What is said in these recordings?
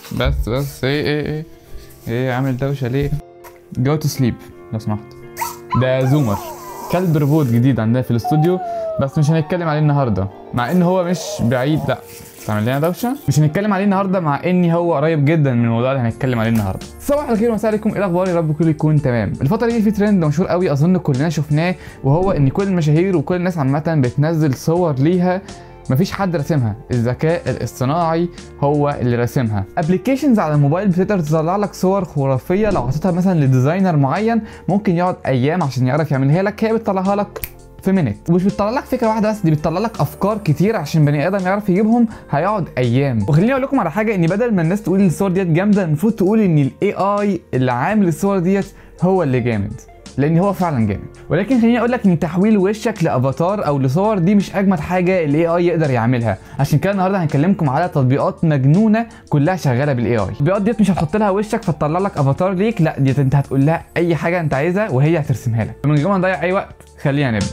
بس بس ايه ايه ايه ايه عامل دوشه ليه جو تو سليب لو سمحت ده زومر كلب روبوت جديد عندنا في الاستوديو بس مش هنتكلم عليه النهارده مع ان هو مش بعيد لا تعمل لنا دوشه مش هنتكلم عليه النهارده مع ان هو قريب جدا من الموضوع اللي هنتكلم عليه النهارده صباح الخير ومساء عليكم ايه الاخبار يا رب كله يكون تمام الفتره دي في ترند مشهور قوي اظن كلنا شفناه وهو ان كل المشاهير وكل الناس عامه بتنزل صور ليها مفيش حد راسمها الذكاء الاصطناعي هو اللي راسمها ابلكيشنز على الموبايل بتقدر تطلع لك صور خرافيه لو حطيتها مثلا لديزاينر معين ممكن يقعد ايام عشان يعرف يعملها لك هي بتطلعها لك في مينت ومش بتطلع لك فكره واحده بس دي بتطلع لك افكار كتير عشان بني ادم يعرف يجيبهم هيقعد ايام وخليني اقول لكم على حاجه ان بدل ما الناس تقول الصور ديت جامده المفروض تقول ان الاي اي اللي عامل الصور ديت هو اللي جامد لان هو فعلا جامد ولكن خليني اقول لك ان تحويل وشك لافاتار او لصور دي مش اجمد حاجه الاي اي يقدر يعملها عشان كده النهارده هنكلمكم على تطبيقات مجنونه كلها شغاله بالاي اي التطبيقات ديت مش هتحط لها وشك فتطلع لك افاتار ليك لا ديت انت هتقول لها اي حاجه انت عايزها وهي هترسمها لك من غير ما نضيع اي وقت خلينا نبدا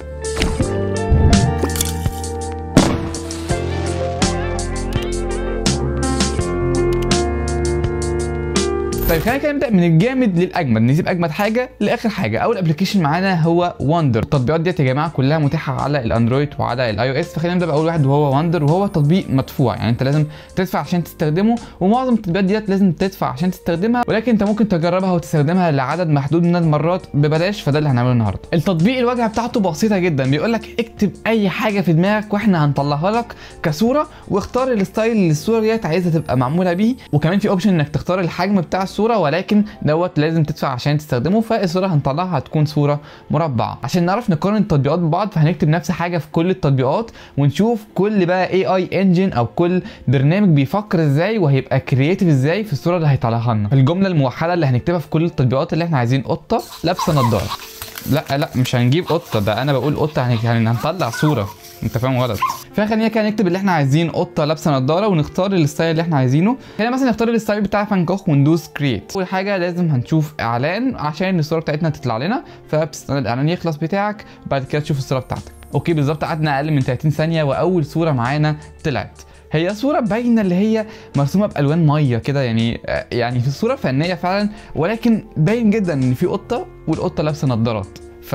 طيب خلينا كده نبدا من الجامد للاجمد نسيب اجمد حاجه لاخر حاجه اول ابلكيشن معانا هو وندر التطبيقات ديت يا جماعه كلها متاحه على الاندرويد وعلى الاي او اس فخلينا نبدا باول واحد وهو وندر وهو تطبيق مدفوع يعني انت لازم تدفع عشان تستخدمه ومعظم التطبيقات ديت لازم تدفع عشان تستخدمها ولكن انت ممكن تجربها وتستخدمها لعدد محدود من المرات ببلاش فده اللي هنعمله النهارده التطبيق الواجهه بتاعته بسيطه جدا بيقول لك اكتب اي حاجه في دماغك واحنا هنطلعها لك كصوره واختار الستايل اللي الصوره ديت عايزها تبقى معموله بيه وكمان في اوبشن انك تختار الحجم بتاع الصوره ولكن دوت لازم تدفع عشان تستخدمه فالصوره هنطلعها هتكون صوره مربعه عشان نعرف نقارن التطبيقات ببعض فهنكتب نفس حاجه في كل التطبيقات ونشوف كل بقى اي اي انجن او كل برنامج بيفكر ازاي وهيبقى كرييتيف ازاي في الصوره اللي هيطلعها لنا الجمله الموحده اللي هنكتبها في كل التطبيقات اللي احنا عايزين قطه لابسه نظاره لا لا مش هنجيب قطه ده انا بقول قطه هن- هنطلع صوره انت فاهم غلط فخلينا كده نكتب اللي احنا عايزين قطه لابسه نظاره ونختار الستايل اللي احنا عايزينه هنا مثلا نختار الستايل بتاع فان كوخ وندوس كرييت اول حاجه لازم هنشوف اعلان عشان الصوره بتاعتنا تطلع لنا فبتستنى الاعلان يخلص بتاعك بعد كده تشوف الصوره بتاعتك اوكي بالظبط قعدنا اقل من 30 ثانيه واول صوره معانا طلعت هي صورة باينة اللي هي مرسومة بألوان مية كده يعني يعني في صورة فنية فعلا ولكن باين جدا إن في قطة والقطة لابسة نظارات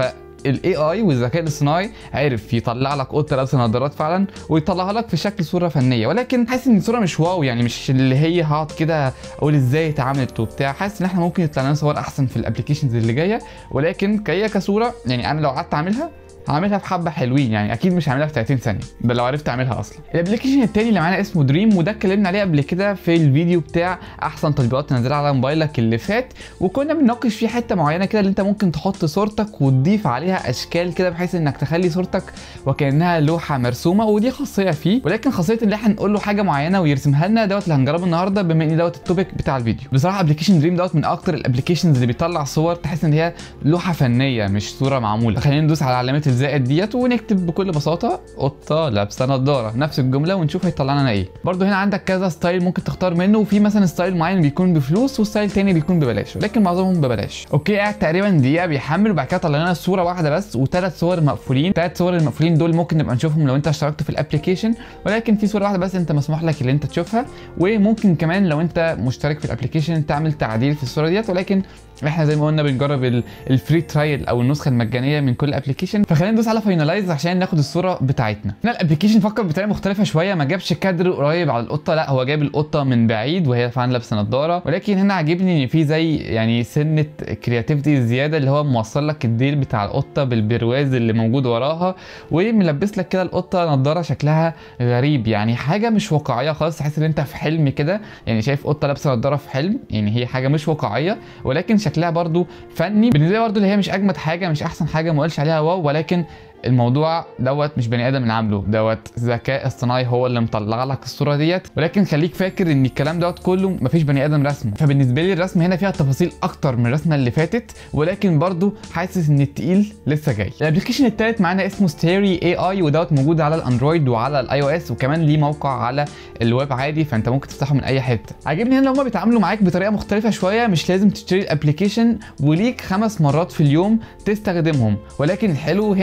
فالاي اي والذكاء الاصطناعي عرف يطلع لك قطه لابسه نظارات فعلا ويطلعها لك في شكل صوره فنيه ولكن حاسس ان الصوره مش واو يعني مش اللي هي هقعد كده اقول ازاي اتعملت وبتاع حاسس ان احنا ممكن يطلع لنا صور احسن في الابلكيشنز اللي جايه ولكن هي كصوره يعني انا لو قعدت اعملها هعملها في حبه حلوين يعني اكيد مش هعملها في 30 ثانيه ده لو عرفت اعملها اصلا الابلكيشن التاني اللي معانا اسمه دريم وده اتكلمنا عليه قبل كده في الفيديو بتاع احسن تطبيقات تنزلها على موبايلك اللي فات وكنا بنناقش فيه حته معينه كده اللي انت ممكن تحط صورتك وتضيف عليها اشكال كده بحيث انك تخلي صورتك وكانها لوحه مرسومه ودي خاصيه فيه ولكن خاصيه ان احنا نقول له حاجه معينه ويرسمها لنا دوت اللي هنجربه النهارده بما ان دوت التوبيك بتاع الفيديو بصراحه ابلكيشن دريم دوت من اكتر الابلكيشنز اللي بيطلع صور تحس ان هي لوحه فنيه مش صوره معموله خلينا ندوس على علامه الزائد ديت ونكتب بكل بساطه قطه لابسه نظاره نفس الجمله ونشوف هيطلع لنا ايه برضو هنا عندك كذا ستايل ممكن تختار منه وفي مثلا ستايل معين بيكون بفلوس وستايل تاني بيكون ببلاش لكن معظمهم ببلاش اوكي قاعد تقريبا دقيقه بيحمل وبعد كده طلع لنا صوره واحده بس وثلاث صور مقفولين ثلاث صور المقفولين دول ممكن نبقى نشوفهم لو انت اشتركت في الابلكيشن ولكن في صوره واحده بس انت مسموح لك اللي انت تشوفها وممكن كمان لو انت مشترك في الابلكيشن تعمل تعديل في الصوره ديت ولكن احنا زي ما قلنا بنجرب ال- الفري ترايل او النسخه المجانيه من كل ابلكيشن فخلينا ندوس على فاينلايز عشان ناخد الصوره بتاعتنا هنا الابلكيشن فكر بطريقه مختلفه شويه ما جابش كادر قريب على القطه لا هو جاب القطه من بعيد وهي فعلا لابسه نظاره ولكن هنا عاجبني ان في زي يعني سنه كرياتيفيتي زياده اللي هو موصل لك الديل بتاع القطه بالبرواز اللي موجود وراها وملبس لك كده القطه نظاره شكلها غريب يعني حاجه مش واقعيه خالص تحس ان انت في حلم كده يعني شايف قطه لابسه نظاره في حلم يعني هي حاجه مش واقعيه ولكن شكلها برضو فني بالنسبه لي برضو اللي هي مش اجمد حاجه مش احسن حاجه ما اقولش عليها واو ولكن الموضوع دوت مش بني ادم اللي عامله دوت ذكاء اصطناعي هو اللي مطلع لك الصوره ديت ولكن خليك فاكر ان الكلام دوت كله مفيش بني ادم رسمه فبالنسبه لي الرسم هنا فيها تفاصيل اكتر من الرسمه اللي فاتت ولكن برضو حاسس ان التقيل لسه جاي الابلكيشن التالت معانا اسمه ستيري اي اي ودوت موجود على الاندرويد وعلى الاي او اس وكمان ليه موقع على الويب عادي فانت ممكن تفتحه من اي حته عاجبني هنا هما بيتعاملوا معاك بطريقه مختلفه شويه مش لازم تشتري الابلكيشن وليك خمس مرات في اليوم تستخدمهم ولكن الحلو هنا انك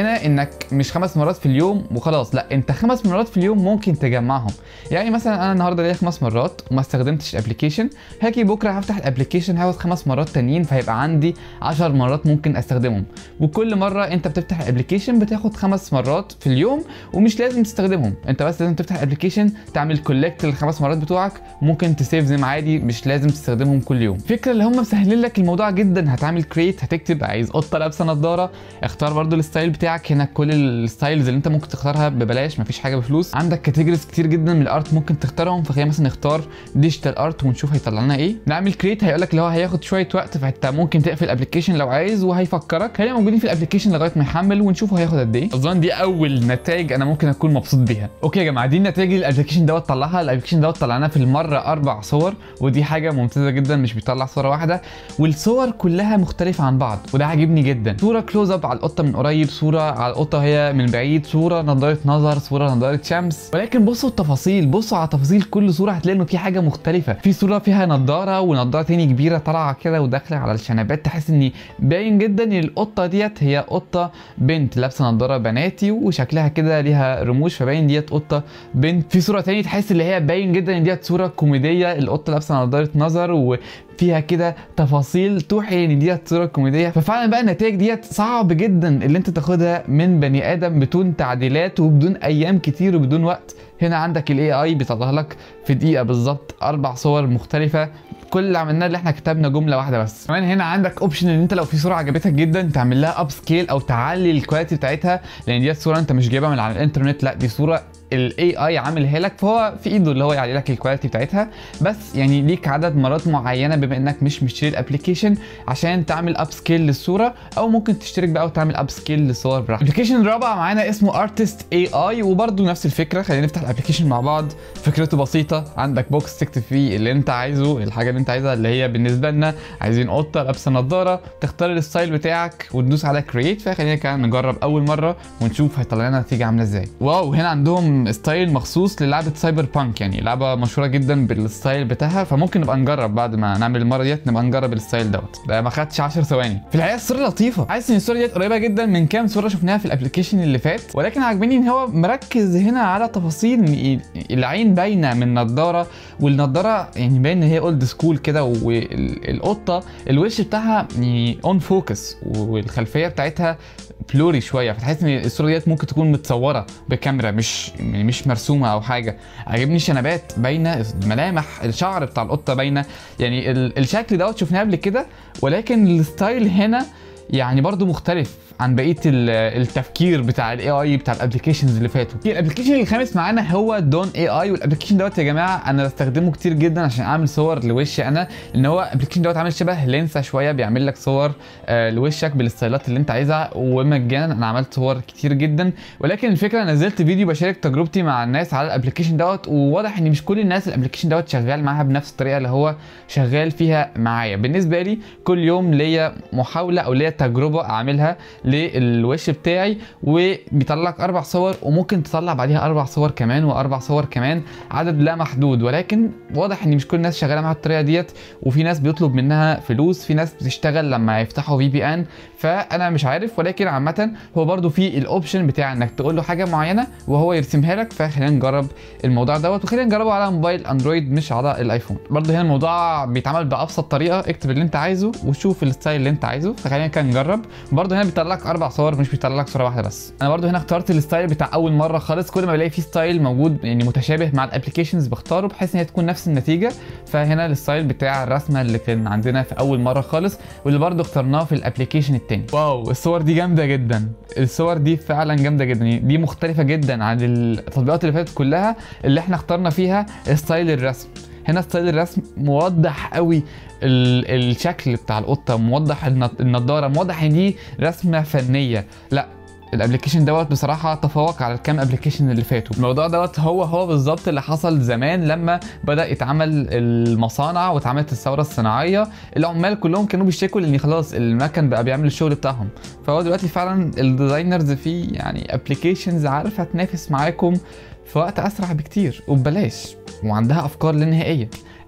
انك مش خمس مرات في اليوم وخلاص لا انت خمس مرات في اليوم ممكن تجمعهم يعني مثلا انا النهارده ليا خمس مرات وما استخدمتش الابلكيشن هاجي بكره هفتح الابلكيشن هاخد خمس مرات تانيين فهيبقى عندي 10 مرات ممكن استخدمهم وكل مره انت بتفتح الابلكيشن بتاخد خمس مرات في اليوم ومش لازم تستخدمهم انت بس لازم تفتح الابلكيشن تعمل كولكت للخمس مرات بتوعك ممكن تسيف زي ما عادي مش لازم تستخدمهم كل يوم فكره اللي هم مسهلين لك الموضوع جدا هتعمل كريت هتكتب عايز قطه لابسه نضاره اختار برضو الستايل بتاعك هنا كل الستايلز اللي انت ممكن تختارها ببلاش مفيش حاجه بفلوس عندك كاتيجوريز كتير جدا من الارت ممكن تختارهم فخلينا مثلا نختار ديجيتال ارت ونشوف هيطلع لنا ايه نعمل كريت هيقول لك اللي هو هياخد شويه وقت فانت ممكن تقفل الابلكيشن لو عايز وهيفكرك خلينا موجودين في الابلكيشن لغايه ما يحمل ونشوف هياخد قد ايه اظن دي اول نتائج انا ممكن اكون مبسوط بيها اوكي يا جماعه دي النتائج اللي الابلكيشن دوت طلعها الابلكيشن دوت طلعنا في المره اربع صور ودي حاجه ممتازه جدا مش بيطلع صوره واحده والصور كلها مختلفه عن بعض وده عاجبني جدا صوره كلوز اب على القطه من قريب صوره على القطه وهي من بعيد صوره نظاره نظر صوره نظاره شمس ولكن بصوا التفاصيل بصوا على تفاصيل كل صوره هتلاقي انه في حاجه مختلفه في صوره فيها نظاره ونظاره تاني كبيره طالعه كده وداخله على الشنبات تحس ان باين جدا ان القطه ديت هي قطه بنت لابسه نظاره بناتي وشكلها كده ليها رموش فباين ديت قطه بنت في صوره تاني تحس اللي هي باين جدا ان ديت صوره كوميديه القطه لابسه نظاره نظر و فيها كده تفاصيل توحي ان ديت صوره كوميديه ففعلا بقى النتائج ديت صعب جدا اللي انت تاخدها من بني ادم بدون تعديلات وبدون ايام كتير وبدون وقت هنا عندك الاي اي بيطلع لك في دقيقه بالظبط اربع صور مختلفه كل اللي عملناه اللي احنا كتبنا جمله واحده بس كمان هنا عندك اوبشن ان انت لو في صوره عجبتك جدا تعمل لها اب سكيل او تعلي الكواليتي بتاعتها لان ديت صوره انت مش جايبها من على الانترنت لا دي صوره الاي اي عاملها لك فهو في ايده اللي هو يعلي لك الكواليتي بتاعتها بس يعني ليك عدد مرات معينه بما انك مش مشتري الابلكيشن عشان تعمل اب سكيل للصوره او ممكن تشترك بقى وتعمل اب سكيل للصور براحتك الابلكيشن الرابع معانا اسمه ارتست اي اي وبرده نفس الفكره خلينا نفتح الابلكيشن مع بعض فكرته بسيطه عندك بوكس تكتب فيه اللي انت عايزه الحاجه اللي انت عايزها اللي هي بالنسبه لنا عايزين قطه لابسه نظاره تختار الستايل بتاعك وتدوس على كرييت فخلينا كده نجرب اول مره ونشوف هيطلع لنا نتيجه عامله ازاي واو هنا عندهم ستايل مخصوص للعبه سايبر بانك يعني لعبه مشهوره جدا بالستايل بتاعها فممكن نبقى نجرب بعد ما نعمل المره ديت نبقى نجرب الستايل دوت ده ما خدش 10 ثواني في الحقيقه الصوره لطيفه حاسس ان الصوره ديت قريبه جدا من كام صوره شفناها في الابلكيشن اللي فات ولكن عاجبني ان هو مركز هنا على تفاصيل إن العين باينه من نضاره والنضاره يعني باين ان هي اولد سكول كده والقطه الوش بتاعها يعني اون فوكس والخلفيه بتاعتها بلوري شويه فتحس ان الصوره ديت ممكن تكون متصوره بكاميرا مش يعني مش مرسومه او حاجه عاجبني الشنبات باينه ملامح الشعر بتاع القطه باينه يعني ال- الشكل دوت شفناه قبل كده ولكن الستايل هنا يعني برضو مختلف عن بقيه ال- التفكير بتاع الاي اي بتاع الابلكيشنز اللي فاتوا الابلكيشن الخامس معانا هو دون اي اي والابلكيشن دوت يا جماعه انا بستخدمه كتير جدا عشان اعمل صور لوشي انا لان هو الابلكيشن دوت عامل شبه لينسا شويه بيعمل لك صور آه لوشك بالستايلات اللي انت عايزها ومجانا انا عملت صور كتير جدا ولكن الفكره نزلت فيديو بشارك تجربتي مع الناس على الابلكيشن دوت وواضح ان مش كل الناس الابلكيشن دوت شغال معاها بنفس الطريقه اللي هو شغال فيها معايا بالنسبه لي كل يوم ليا محاوله او ليا تجربه اعملها للوش بتاعي وبيطلع لك اربع صور وممكن تطلع بعديها اربع صور كمان واربع صور كمان عدد لا محدود ولكن واضح ان مش كل الناس شغاله معاها الطريقه ديت وفي ناس بيطلب منها فلوس في ناس بتشتغل لما يفتحوا في بي ان فانا مش عارف ولكن عامه هو برده في الاوبشن بتاع انك تقول له حاجه معينه وهو يرسمها لك فخلينا نجرب الموضوع دوت وخلينا نجربه على موبايل اندرويد مش على الايفون برده هنا الموضوع بيتعمل بابسط طريقه اكتب اللي انت عايزه وشوف الستايل اللي انت عايزه فخلينا كده نجرب برده هنا بيطلع لك اربع صور مش بيطلع لك صوره واحده بس انا برده هنا اخترت الستايل بتاع اول مره خالص كل ما بلاقي فيه ستايل موجود يعني متشابه مع الابلكيشنز بختاره بحيث ان هي تكون نفس النتيجه فهنا الستايل بتاع الرسمه اللي كان عندنا في اول مره خالص واللي برده اخترناه في الابلكيشن التاني واو الصور دي جامده جدا الصور دي فعلا جامده جدا يعني دي مختلفه جدا عن التطبيقات اللي فاتت كلها اللي احنا اخترنا فيها ستايل الرسم هنا ستايل الرسم موضح قوي ال- الشكل بتاع القطه موضح النض- النضاره موضح ان دي رسمه فنيه لا الابلكيشن دوت بصراحه تفوق على الكام ابلكيشن اللي فاتوا الموضوع دوت هو هو بالظبط اللي حصل زمان لما بدا يتعمل المصانع واتعملت الثوره الصناعيه العمال كلهم كانوا بيشتكوا لان خلاص المكن بقى بيعمل الشغل بتاعهم فهو دلوقتي فعلا الديزاينرز في يعني ابلكيشنز عارفه تنافس معاكم في وقت اسرع بكتير وببلاش وعندها افكار لا نهائيه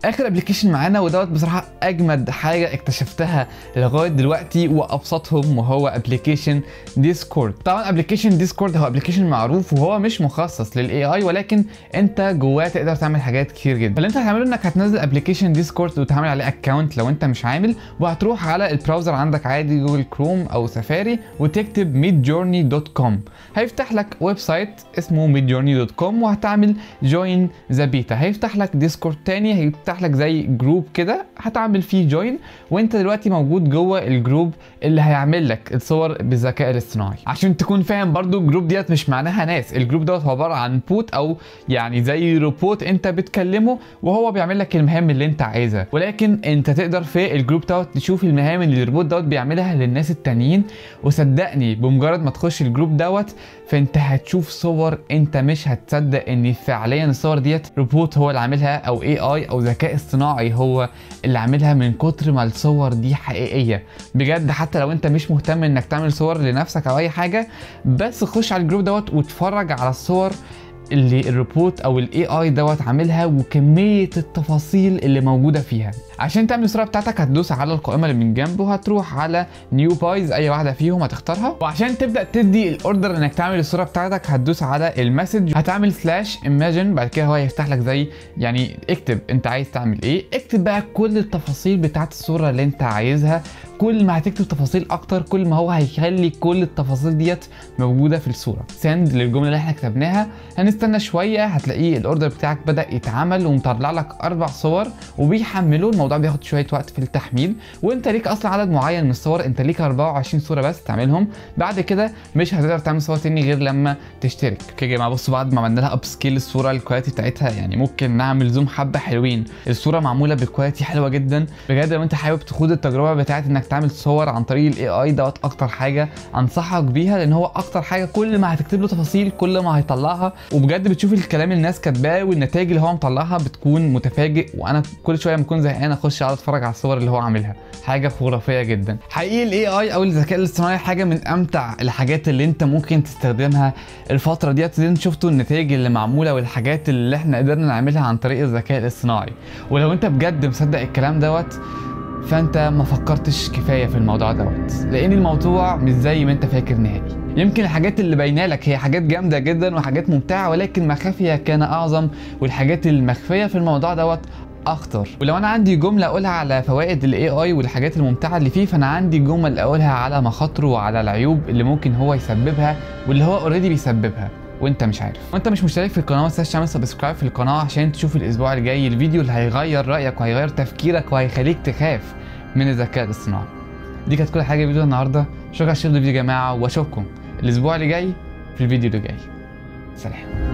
اخر ابلكيشن معانا ودوت بصراحه اجمد حاجه اكتشفتها لغايه دلوقتي وابسطهم وهو ابلكيشن ديسكورد طبعا ابلكيشن ديسكورد هو ابلكيشن معروف وهو مش مخصص للاي اي ولكن انت جواه تقدر تعمل حاجات كتير جدا فاللي انت هتعمله انك هتنزل ابلكيشن ديسكورد وتعمل عليه اكونت لو انت مش عامل وهتروح على البراوزر عندك عادي جوجل كروم او سفاري وتكتب midjourney.com هيفتح لك ويب سايت اسمه midjourney.com وهتعمل جوين ذا بيتا هيفتح لك ديسكورد تاني هيفتح لك زي جروب كده هتعمل فيه جوين وانت دلوقتي موجود جوه الجروب اللي هيعمل لك الصور بالذكاء الاصطناعي عشان تكون فاهم برضو الجروب ديت مش معناها ناس الجروب دوت هو عباره عن بوت او يعني زي روبوت انت بتكلمه وهو بيعمل لك المهام اللي انت عايزها ولكن انت تقدر في الجروب دوت تشوف المهام اللي الروبوت دوت بيعملها للناس التانيين وصدقني بمجرد ما تخش الجروب دوت فانت هتشوف صور انت مش هتصدق ان فعليا الصور ديت روبوت هو اللي عاملها او اي اي او ذكاء اصطناعي هو اللي عاملها من كتر ما الصور دي حقيقيه بجد حتى لو انت مش مهتم انك تعمل صور لنفسك او اي حاجه بس خش على الجروب دوت واتفرج على الصور اللي الروبوت او الاي اي دوت عاملها وكميه التفاصيل اللي موجوده فيها عشان تعمل الصوره بتاعتك هتدوس على القائمه اللي من جنب وهتروح على نيو بايز اي واحده فيهم هتختارها وعشان تبدا تدي الاوردر انك تعمل الصوره بتاعتك هتدوس على المسج هتعمل سلاش ايماجن بعد كده هو هيفتح لك زي يعني اكتب انت عايز تعمل ايه اكتب بقى كل التفاصيل بتاعت الصوره اللي انت عايزها كل ما هتكتب تفاصيل اكتر كل ما هو هيخلي كل التفاصيل ديت موجوده في الصوره سند للجمله اللي احنا كتبناها هنستنى شويه هتلاقيه الاوردر بتاعك بدا يتعمل ومطلع لك اربع صور وبيحملوا الموضوع بياخد شويه وقت في التحميل وانت ليك اصلا عدد معين من الصور انت ليك 24 صوره بس تعملهم بعد كده مش هتقدر تعمل صور تاني غير لما تشترك اوكي يا جماعه بصوا بعد ما عملنا لها اب سكيل الصوره الكواليتي بتاعتها يعني ممكن نعمل زوم حبه حلوين الصوره معموله بكواليتي حلوه جدا بجد لو انت حابب تخوض التجربه بتاعت انك تعمل صور عن طريق الاي اي دوت اكتر حاجه انصحك بيها لان هو اكتر حاجه كل ما هتكتب له تفاصيل كل ما هيطلعها وبجد بتشوف الكلام اللي الناس كاتباه والنتائج اللي هو مطلعها بتكون متفاجئ وانا كل شويه لما اكون زهقان اخش اقعد اتفرج على الصور اللي هو عاملها حاجه خرافيه جدا حقيقي الاي اي او الذكاء الاصطناعي حاجه من امتع الحاجات اللي انت ممكن تستخدمها الفتره ديت اللي انتوا شفتوا النتائج اللي معموله والحاجات اللي احنا قدرنا نعملها عن طريق الذكاء الاصطناعي ولو انت بجد مصدق الكلام دوت فانت ما فكرتش كفايه في الموضوع دوت لان الموضوع مش زي ما انت فاكر نهائي يمكن الحاجات اللي باينه لك هي حاجات جامده جدا وحاجات ممتعه ولكن مخافيها كان اعظم والحاجات المخفيه في الموضوع دوت اخطر ولو انا عندي جمله اقولها على فوائد الاي اي والحاجات الممتعه اللي فيه فانا عندي جمل اقولها على مخاطره وعلى العيوب اللي ممكن هو يسببها واللي هو اوريدي بيسببها وانت مش عارف وانت مش مشترك في القناه ما تنساش تعمل سبسكرايب في القناه عشان تشوف الاسبوع الجاي الفيديو اللي هيغير رايك وهيغير تفكيرك وهيخليك تخاف من الذكاء الاصطناعي دي كانت كل حاجه في فيديو النهارده شكرا على الفيديو يا جماعه واشوفكم الاسبوع اللي جاي في الفيديو اللي جاي سلام